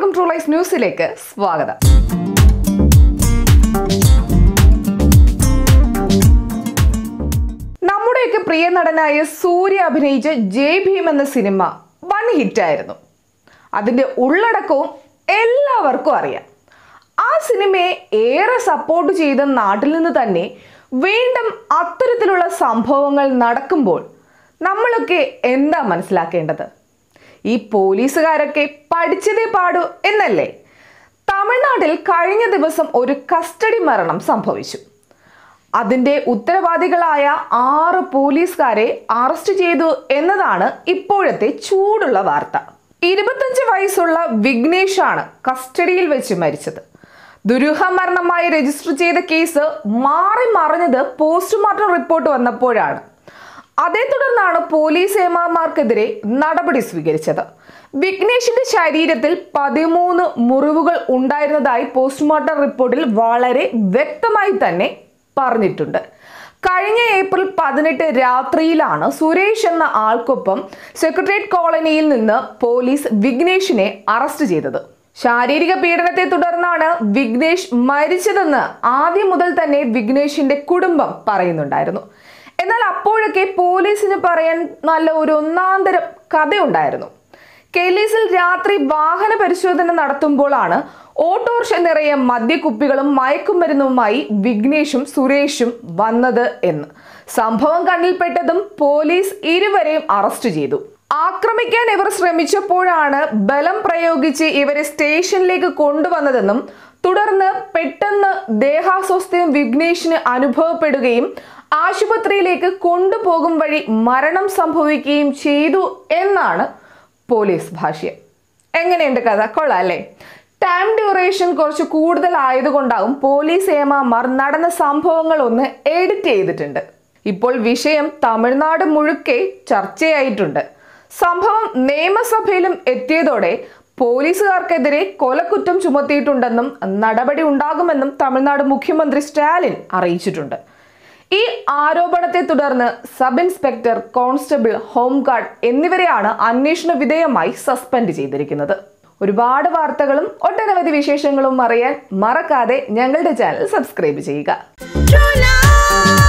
എല്ലാവർക്കും true life ന്യൂസിലേക്ക് സ്വാഗതം നമ്മുടെയൊക്കെ പ്രിയ നടനായ സൂര്യ അഭിനയിച്ച ജയ് ഭീം എന്ന സിനിമ വൺ ഹിറ്റായിരുന്നു അതിൻ്റെ ഉള്ളടക്കവും എല്ലാവർക്കും അറിയാം ആ സിനിമയെ ഏറെ സപ്പോർട്ട് ചെയ്ത നാട്ടിൽ നിന്ന് തന്നെ വീണ്ടും അത്തരത്തിലുള്ള സംഭവങ്ങൾ നടക്കുമ്പോൾ നമ്മളൊക്കെ എന്താ മനസ്സിലാക്കേണ്ടത് ഈ പോലീസുകാരൊക്കെ പഠിച്ചതേ പാടൂ എന്നല്ലേ തമിഴ്നാട്ടിൽ കഴിഞ്ഞ ദിവസം ഒരു കസ്റ്റഡി മരണം സംഭവിച്ചു അതിന്റെ ഉത്തരവാദികളായ ആറ് പോലീസുകാരെ അറസ്റ്റ് ചെയ്തു എന്നതാണ് ഇപ്പോഴത്തെ ചൂടുള്ള വാർത്ത ഇരുപത്തഞ്ച് വയസ്സുള്ള വിഘ്നേഷാണ് കസ്റ്റഡിയിൽ വെച്ച് മരിച്ചത് ദുരൂഹ മരണമായി രജിസ്റ്റർ ചെയ്ത കേസ് മാറി മറിഞ്ഞത് പോസ്റ്റ്മോർട്ടം റിപ്പോർട്ട് വന്നപ്പോഴാണ് അതേ തുടർന്നാണ് പോലീസ് ഏമാമാർക്കെതിരെ നടപടി സ്വീകരിച്ചത് വിഘ്നേഷിന്റെ ശരീരത്തിൽ പതിമൂന്ന് മുറിവുകൾ ഉണ്ടായിരുന്നതായി പോസ്റ്റ്മോർട്ടം റിപ്പോർട്ടിൽ വളരെ വ്യക്തമായി തന്നെ പറഞ്ഞിട്ടുണ്ട് കഴിഞ്ഞ ഏപ്രിൽ പതിനെട്ട് രാത്രിയിലാണ് സുരേഷ് എന്ന ആൾക്കൊപ്പം സെക്രട്ടേറിയറ്റ് കോളനിയിൽ നിന്ന് പോലീസ് വിഘ്നേഷിനെ അറസ്റ്റ് ചെയ്തത് ശാരീരിക പീഡനത്തെ തുടർന്നാണ് വിഘ്നേഷ് മരിച്ചതെന്ന് ആദ്യം മുതൽ തന്നെ വിഘ്നേഷിന്റെ കുടുംബം പറയുന്നുണ്ടായിരുന്നു എന്നാൽ അപ്പോഴൊക്കെ പോലീസിന് പറയാൻ നല്ല ഒരു ഒന്നാന്തരം കഥയുണ്ടായിരുന്നു കെലീസിൽ രാത്രി വാഹന പരിശോധന നടത്തുമ്പോഴാണ് ഓട്ടോറിക്ഷ നിറയെ മദ്യക്കുപ്പികളും മയക്കുമരുന്നുമായി വിഘ്നേഷും സുരേഷും വന്നത് എന്ന് സംഭവം കണ്ണിൽപ്പെട്ടതും പോലീസ് ഇരുവരെയും അറസ്റ്റ് ചെയ്തു ആക്രമിക്കാൻ ഇവർ ശ്രമിച്ചപ്പോഴാണ് ബലം പ്രയോഗിച്ച് ഇവരെ സ്റ്റേഷനിലേക്ക് കൊണ്ടുവന്നതെന്നും തുടർന്ന് പെട്ടെന്ന് ദേഹാസ്വസ്ഥ്യം വിഘ്നേഷിന് അനുഭവപ്പെടുകയും ആശുപത്രിയിലേക്ക് കൊണ്ടുപോകും വഴി മരണം സംഭവിക്കുകയും ചെയ്തു എന്നാണ് പോലീസ് ഭാഷ്യം എങ്ങനെയുണ്ട് കഥ കൊള്ളാം അല്ലേ ടൈം ഡ്യൂറേഷൻ കുറച്ച് കൂടുതൽ ആയതുകൊണ്ടാവും പോലീസ് ഏമാമാർ നടന്ന സംഭവങ്ങൾ ഒന്ന് എഡിറ്റ് ചെയ്തിട്ടുണ്ട് ഇപ്പോൾ വിഷയം തമിഴ്നാട് മുഴുക്കെ ചർച്ചയായിട്ടുണ്ട് സംഭവം നിയമസഭയിലും എത്തിയതോടെ പോലീസുകാർക്കെതിരെ കൊലക്കുറ്റം ചുമത്തിയിട്ടുണ്ടെന്നും നടപടി ഉണ്ടാകുമെന്നും തമിഴ്നാട് മുഖ്യമന്ത്രി സ്റ്റാലിൻ അറിയിച്ചിട്ടുണ്ട് ഈ ആരോപണത്തെ തുടർന്ന് സബ് ഇൻസ്പെക്ടർ കോൺസ്റ്റബിൾ ഹോംഗാർഡ് എന്നിവരെയാണ് അന്വേഷണ വിധേയമായി സസ്പെൻഡ് ചെയ്തിരിക്കുന്നത് ഒരുപാട് വാർത്തകളും ഒട്ടനവധി വിശേഷങ്ങളും അറിയാൻ മറക്കാതെ ഞങ്ങളുടെ ചാനൽ സബ്സ്ക്രൈബ് ചെയ്യുക True love.